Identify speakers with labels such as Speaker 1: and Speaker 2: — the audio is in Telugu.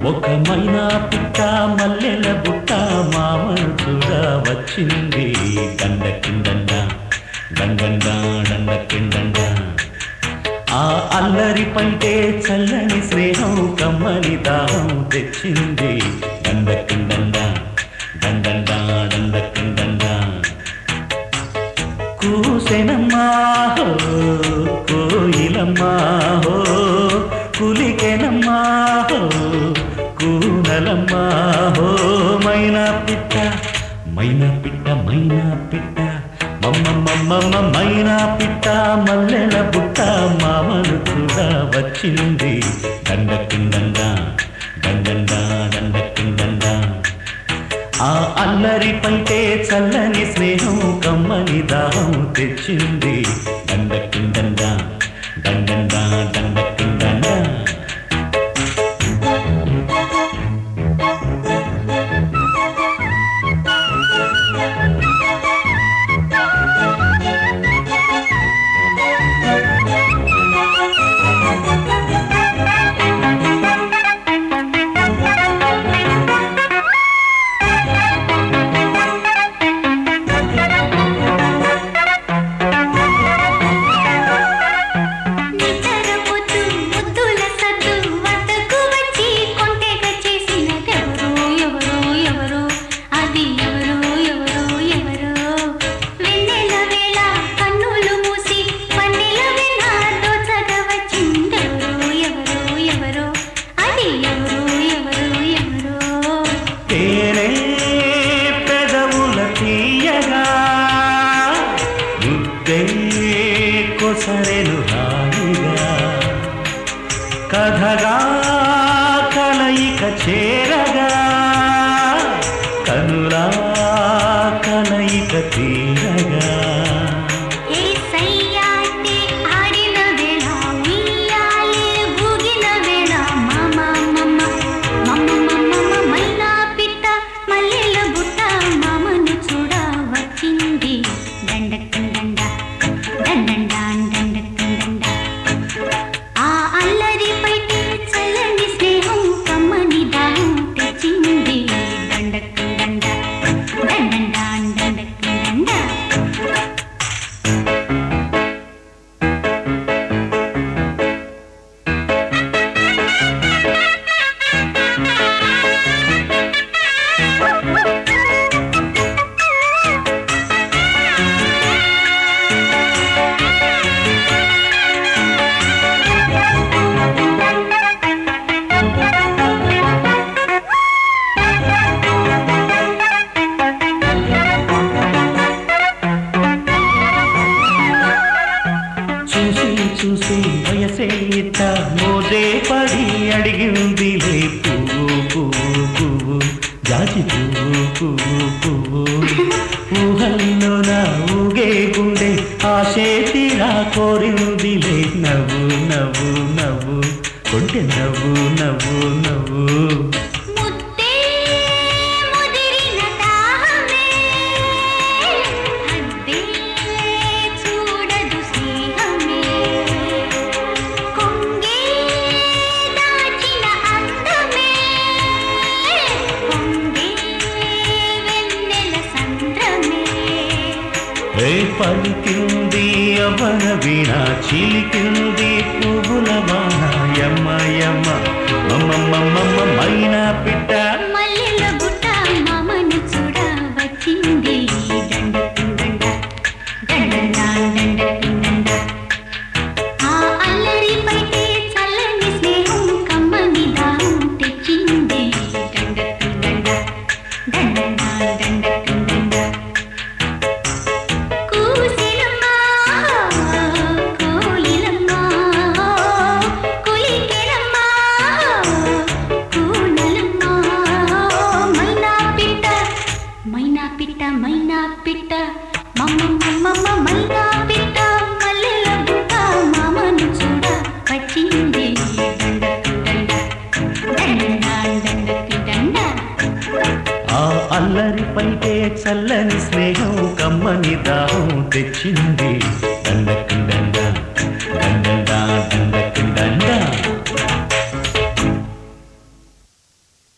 Speaker 1: ముఖమైన పిట్ట మల్లెల బుట్ట మామను చూడ వచ్చింది దండ కిందండ దండండ దండ కిందండ ఆ అల్లరి పంటే చల్లని స్నేహం కమ్మని దాహం తెచ్చింది దండ కిందండ దండండ దండ కిందండ కూసెనమ్మా హో కోయిలమ్మా హో కులికెనమ్మా హో కూనలమ్మా హో మైనా పిట్ట మైనా పిట్ట మైనా పిట్ట మమ్మమ్మమ్మ మైనా పిట్ట మల్లెల బుట్ట మామను చూడ వచ్చింది దండ కిందండ దండండ దండ కిందండ ఆ అల్లరి పంటే చల్లని స్నేహం కమ్మని దాహం తెచ్చింది దండ కిందండ దండండ దండ కిందండ
Speaker 2: నిద్రపోతూ ముద్దుల సద్దు వద్దకు వచ్చి కొంటెగా చేసినదెవరో ఎవరో ఎవరో అది ఎవరో ఎవరో ఎవరో వెన్నెల వేళ కన్నులు మూసి పన్నెల వేళ దోచగా వచ్చిందెవరో ఎవరో ఎవరో అది ఎవరో ఎవరో ఎవరో
Speaker 1: తేనే పెదవుల తీయగా ముద్దే కొసరెను హాయిగా కథగా కలయిక చేరగా కనులా కలయిక తీరగా
Speaker 2: ఏ సయ్యాటే ఆడిన వేళ ఉయ్యాలే ఊగిన వేళ మమ మమ మమ మమ మైనా పిట్ట మల్లెల బుట్ట మామను చూడ వచ్చింది దండకందండ దండండ దండకందండ ఆ అల్లరి పైటి చల్లని స్నేహం కమ్మని దాహం తెచ్చింది దండకందండ దండండ దండకందండ
Speaker 1: చూసి చూసి వయసే ఇట్ట మోదే పడి అడిగిందిలే పువ్వు పువ్వు పువ్వు జాజి పువ్వు పువ్వు పువ్వు ఊహల్లో నా ఊగే గుండె ఆశే తీరా కోరిందిలే నవ్వు నవ్వు నవ్వు కొంటె నవ్వు నవ్వు నవ్వు
Speaker 2: ముద్దే ముదిరిన దాహమే హద్దే చూడదు స్నేహమే కొంగే దాచిన అందమే కొంగే వెన్నెల సంద్రమే
Speaker 1: రే పలికింది అవన వీణ చిలికింది పువ్వుల వాన యమ్మ యమ్మ మమ్మ మమ్మ మైనా పిట్ట
Speaker 2: మల్లెల బుట్ట మామను చూడ వచ్చింది దండ దండ దండ దండ ఆ అల్లరి పైతే చల్లని స్నేహం కమ్మని దాహం తెచ్చింది దండ దండ దండ దండ దండ కూసినమ్మా కోయిలమ్మా కులికెనమ్మా కూనలమ్మా మైనా పిట్ట మైనా పిట్ట మైనా పిట్ట మమ్మ మమ్మ మైనా పిట్ట మల్లెల బుట్ట మామను చూడ వచ్చింది దండ దండ దండ దండ దండ
Speaker 1: ఆ అల్లరి పైటే చల్లని స్నేహం కమ్మని దాహం తెచ్చింది